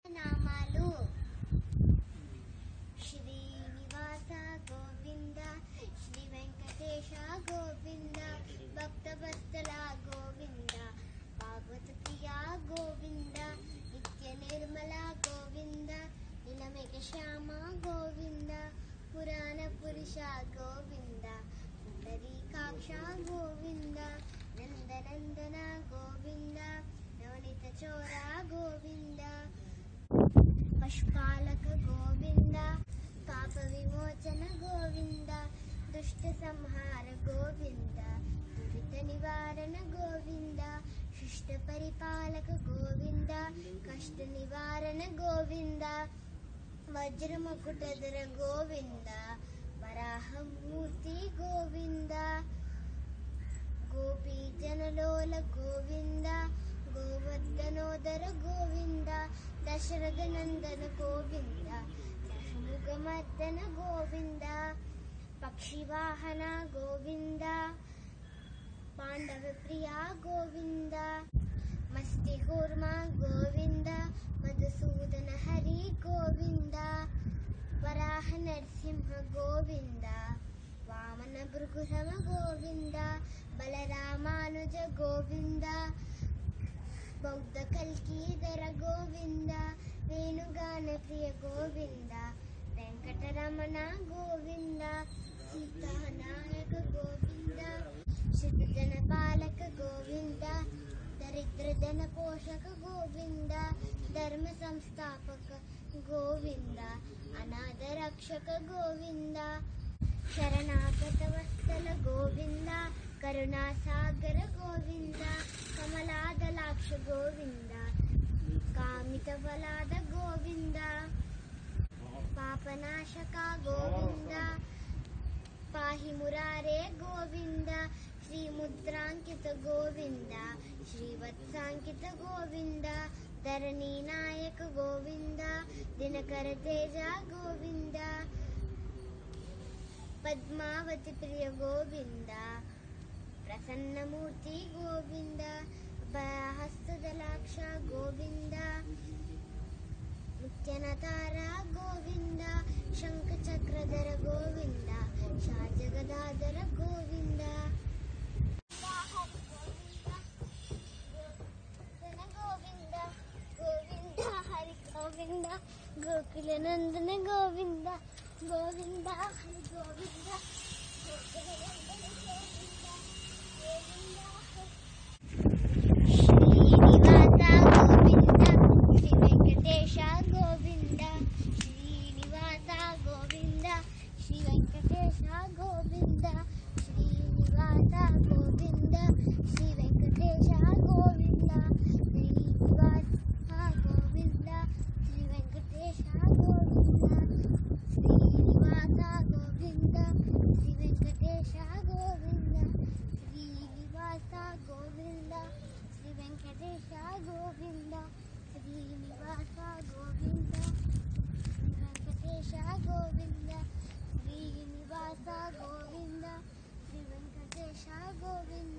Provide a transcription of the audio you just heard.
నామాలు శ్రీనివాస గోవింద శ్రీ వెంకటేశ గోవింద భక్త భక్తుల గోవింద భాగవత ప్రియ గోవింద నిత్య నిర్మల గోవింద నిలమేక శ్యామ గోవింద పురాణ పురుష గోవింద పుండరీకాక్ష గోవింద నందనందన గోవింద నవనిత చోర గోవింద పశుపాలక గోవింద పాప విమోచన గోవింద దుష్ట సంహార గోవింద దురిత నివారణ గోవింద శిష్ట పరిపాలక గోవింద కష్ట నివారణ గోవింద వజ్రముకుటధర గోవింద వరాహమూర్తి గోవింద గోపీ జనలోల గోవింద గోవర్ధనోదర గోవింద దశరథ నందన గోవింద దశముఖమర్దన గోవింద పక్షివాహన గోవింద పాండవ ప్రియ గోవింద మస్తి కూర్మ గోవింద మధుసూదన హరి గోవింద వరాహ నరసింహ గోవింద వామన భృగురమ గోవింద బలరామానుజ గోవింద బౌద్ధ కల్కీధర గోవింద వేణుగాన ప్రియ గోవింద వెంకటరమణ గోవింద సీతానాయక గోవింద శుద్ధజన పాలక గోవింద దరిద్ర జన పోషక గోవింద ధర్మ సంస్థాపక గోవింద అనాథ రక్షక గోవింద శరణాగత వత్సల గోవింద కరుణాసాగర గోవింద కమలాదలాక్ష గోవింద కామిత ఫలాద గోవింద పాపనాశక గోవింద పాహి మురారే గోవింద శ్రీ ముద్రాంకిత గోవింద శ్రీవత్సాంకిత గోవింద ధరణి నాయక గోవింద దినకర తేజ గోవింద పద్మావతి ప్రియ గోవింద ప్రసన్నమూర్తి గోవింద హస్తదలాక్ష గోవింద ముత్యనతార గోవింద శంఖ చక్రధర గోవింద షాజగదాధర గోవింద గోవింద గోవింద హరి గోవింద గోకుల నందన గోవింద గోవింద హరి గోవింద గోకుల నందన గోవింద గోవింద శ్రీనివాస గోవింద శ్రీ వెంకటేశ గోవింద శ్రీనివాస గోవింద శ్రీ వెంకటేశ గోవింద శ్రీనివాస గోవింద శ్రీ వెంకటేశ గోవింద శ్రీనివాస గోవింద శ్రీ వెంకటేశ గోవింద శ్రీనివాస గోవింద శ్రీ వెంకటేశ గోవింద శ్రీనివాస గోవింద శ్రీ వెంకటేశ గోవింద శ్రీనివాస గోవింద శ్రీ వెంకటేశ గోవింద శ్రీనివాస గోవింద శ్రీ వెంకటేశ గోవింద